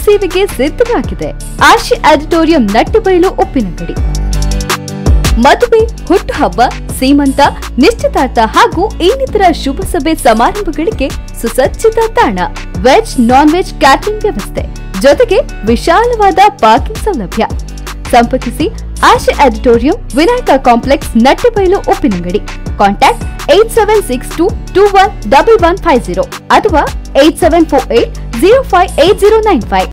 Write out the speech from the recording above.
ಸೇವೆಗೆ ಸಿದ್ಧವಾಗಿದೆ ಆಶಿ ಆಡಿಟೋರಿಯಂ ನಟ್ಟಿಬೈಲು ಉಪ್ಪಿನಂಗಡಿ ಮದುವೆ ಹುಟ್ಟುಹಬ್ಬ ಸೀಮಂತ ನಿಶ್ಚಿತಾರ್ಥ ಹಾಗೂ ಇನ್ನಿತರ ಶುಭ ಸಭೆ ಸಮಾರಂಭಗಳಿಗೆ ಸುಸಜ್ಜಿತ ತಾಣ ವೆಜ್ ನಾನ್ ವೆಜ್ ಕ್ಯಾಟರಿಂಗ್ ವ್ಯವಸ್ಥೆ ಜೊತೆಗೆ ವಿಶಾಲವಾದ ಪಾರ್ಕಿಂಗ್ ಸೌಲಭ್ಯ ಸಂಪರ್ಕಿಸಿ Ashe auditorium Vinayaka complex Nattibailu Uppinangady contact eight seven six two two one double one five zero ಅಥವಾ eight seven four eight zero five eight zero nine five